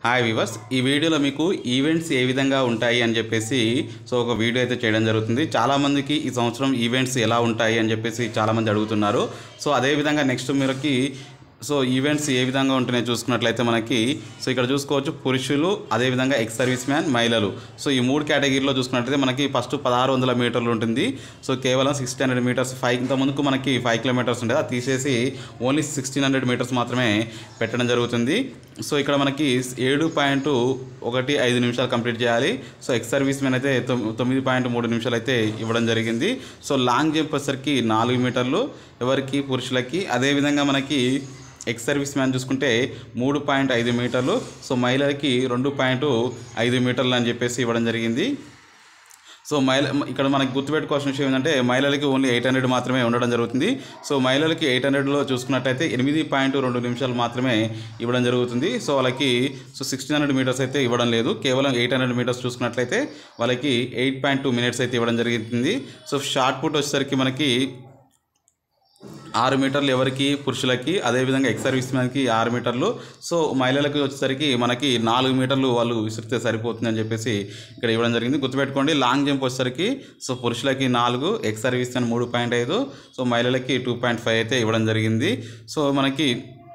hi viewers ఈ వీడియోలో మీకు ఈవెంట్స్ ఏ విధంగా ఉంటాయి అని చెప్పేసి సో ఒక వీడియో అయితే చేయడం జరుగుతుంది చాలామందికి ఈ సంవత్సరం ఈవెంట్స్ ఎలా ఉంటాయి అని చెప్పేసి చాలామంది అడుగుతున్నారు సో అదేవిధంగా నెక్స్ట్ మీరుకి సో ఈవెంట్స్ ఏ విధంగా ఉంటున్నాయి చూసుకున్నట్లయితే మనకి సో ఇక్కడ చూసుకోవచ్చు పురుషులు అదేవిధంగా ఎక్స్ సర్వీస్ మ్యాన్ మహిళలు సో ఈ మూడు కేటగిరీలో చూసుకున్నట్లయితే మనకి ఫస్ట్ పదహారు వందల మీటర్లు ఉంటుంది సో కేవలం సిక్స్టీన్ హండ్రెడ్ మీటర్స్ ఫైవ్ ఇంత ముందుకు మనకి ఫైవ్ కిలోమీటర్స్ ఉండేది అది తీసేసి ఓన్లీ సిక్స్టీన్ హండ్రెడ్ మీటర్స్ మాత్రమే పెట్టడం జరుగుతుంది సో ఇక్కడ మనకి ఏడు పాయింట్ ఒకటి ఐదు నిమిషాలు కంప్లీట్ చేయాలి సో ఎక్స్ సర్వీస్ మ్యాన్ అయితే తొమ్- తొమ్మిది పాయింట్ మూడు నిమిషాలు అయితే ఇవ్వడం జరిగింది సో లాంగ్ జంప్ వచ్చేసరికి నాలుగు మీటర్లు ఎవరికి పురుషులకి అదేవిధంగా మనకి ఎక్స్ సర్వీస్ మ్యాన్ చూసుకుంటే మూడు పాయింట్ ఐదు మీటర్లు సో మహిళలకి రెండు పాయింట్ ఐదు మీటర్లు అని చెప్పేసి ఇవ్వడం జరిగింది సో మహిళ ఇక్కడ మనకి గుర్తుపెట్టుకోవాల్సిన విషయం ఏంటంటే మహిళలకి ఓన్లీ ఎయిట్ హండ్రెడ్ మాత్రమే ఉండడం జరుగుతుంది సో మహిళలకి ఎయిట్ హండ్రెడ్లో చూసుకున్నట్టయితే ఎనిమిది పాయింట్ రెండు నిమిషాలు మాత్రమే ఇవ్వడం జరుగుతుంది సో వాళ్ళకి సో సిక్స్టీన్ హండ్రెడ్ మీటర్స్ అయితే ఇవ్వడం లేదు కేవలం ఎయిట్ హండ్రెడ్ మీటర్స్ చూసుకున్నట్లయితే వాళ్ళకి ఎయిట్ పాయింట్ టూ మినిట్స్ అయితే ఇవ్వడం జరుగుతుంది సో షార్ట్ పుట్ వచ్చేసరికి మనకి ఆరు మీటర్లు ఎవరికి పురుషులకి అదేవిధంగా ఎక్స్ సర్వీస్ మ్యాన్కి ఆరు మీటర్లు సో మహిళలకు వచ్చేసరికి మనకి నాలుగు మీటర్లు వాళ్ళు విసిరితే సరిపోతుంది అని చెప్పేసి ఇక్కడ ఇవ్వడం జరిగింది గుర్తుపెట్టుకోండి లాంగ్ జంప్ వచ్చేసరికి సో పురుషులకి నాలుగు ఎక్స్ సర్వీస్ మ్యాన్ మూడు పాయింట్ ఐదు సో మహిళలకి టూ పాయింట్ ఫైవ్ అయితే ఇవ్వడం జరిగింది సో మనకి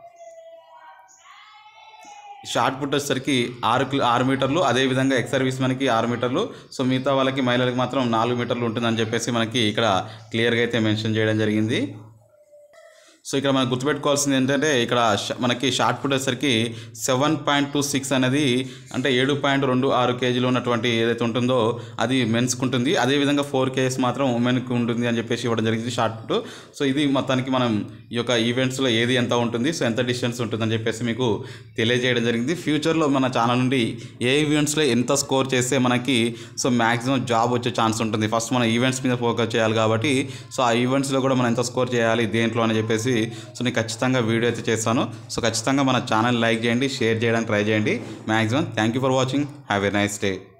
షార్ట్ పుట్ వచ్చేసరికి ఆరు కిలో ఆరు మీటర్లు అదేవిధంగా ఎక్స్ సర్వీస్ మనకి ఆరు మీటర్లు సో మిగతా వాళ్ళకి మహిళలకు మాత్రం నాలుగు మీటర్లు ఉంటుందని చెప్పేసి మనకి ఇక్కడ క్లియర్గా అయితే మెన్షన్ చేయడం జరిగింది సో ఇక్కడ మనం గుర్తుపెట్టుకోవాల్సింది ఏంటంటే ఇక్కడ ష- మనకి షార్ట్ పుట్ వచ్చేసరికి సెవెన్ పాయింట్ టూ సిక్స్ అనేది అంటే ఏడు పాయింట్ రెండు ఆరు కేజీలు ఉన్నటువంటి ఏదైతే ఉంటుందో అది మెన్స్కి ఉంటుంది అదేవిధంగా ఫోర్ కేజీస్ మాత్రం ఉమెన్కి ఉంటుంది అని చెప్పేసి ఇవ్వడం జరిగింది షార్ట్ పుట్ సో ఇది మొత్తానికి మనం ఈ యొక్క ఈవెంట్స్లో ఏది ఎంత ఉంటుంది సో ఎంత డిస్టెన్స్ ఉంటుందని చెప్పేసి మీకు తెలియజేయడం జరిగింది ఫ్యూచర్లో మన ఛానల్ నుండి ఏ ఈవెంట్స్లో ఎంత స్కోర్ చేస్తే మనకి సో మ్యాక్సిమం జాబ్ వచ్చే ఛాన్స్ ఉంటుంది ఫస్ట్ మనం ఈవెంట్స్ మీద ఫోకస్ చేయాలి కాబట్టి సో ఆ ఈవెంట్స్లో కూడా మనం ఎంత స్కోర్ చేయాలి దేంట్లో అని చెప్పేసి సో నేను ఖచ్చితంగా వీడియో అయితే చేస్తాను సో ఖచ్చితంగా మన ఛానల్ లైక్ చేయండి షేర్ చేయడానికి ట్రై చేయండి maximum thank you for watching have a nice day